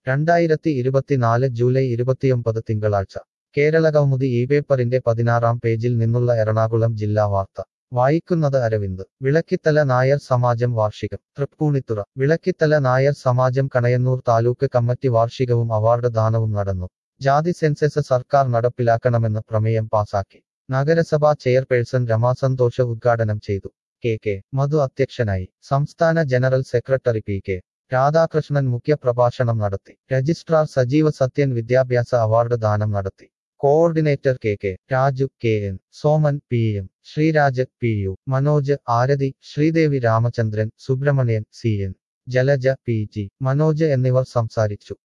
രണ്ടായിരത്തി ഇരുപത്തിനാല് ജൂലൈ ഇരുപത്തിയൊമ്പത് തിങ്കളാഴ്ച കേരളകൗമുദി ഈ പേപ്പറിന്റെ പതിനാറാം പേജിൽ നിന്നുള്ള എറണാകുളം ജില്ലാ വാർത്ത വായിക്കുന്നത് അരവിന്ദ് വിളക്കിത്തല നായർ സമാജം വാർഷികം തൃപ്പൂണിത്തുറ വിളക്കിത്തല നായർ സമാജം കണയന്നൂർ താലൂക്ക് കമ്മിറ്റി വാർഷികവും അവാർഡ് ദാനവും നടന്നു ജാതി സെൻസസ് സർക്കാർ നടപ്പിലാക്കണമെന്ന് പ്രമേയം പാസാക്കി നഗരസഭാ ചെയർപേഴ്സൺ രമാസന്തോഷ ഉദ്ഘാടനം ചെയ്തു കെ കെ മധു അധ്യക്ഷനായി സംസ്ഥാന general secretary P K Radhakrishnan മുഖ്യപ്രഭാഷണം നടത്തി രജിസ്ട്രാർ സജീവ സത്യൻ വിദ്യാഭ്യാസ അവാർഡ് ദാനം നടത്തി coordinator K K Raju K N Soman P M Sreeraj P U Manoj Aarathi Sreedevi Ramachandran Subramanian C N Jalaja P G Manoj എന്നിവർ സംസാരിച്ചു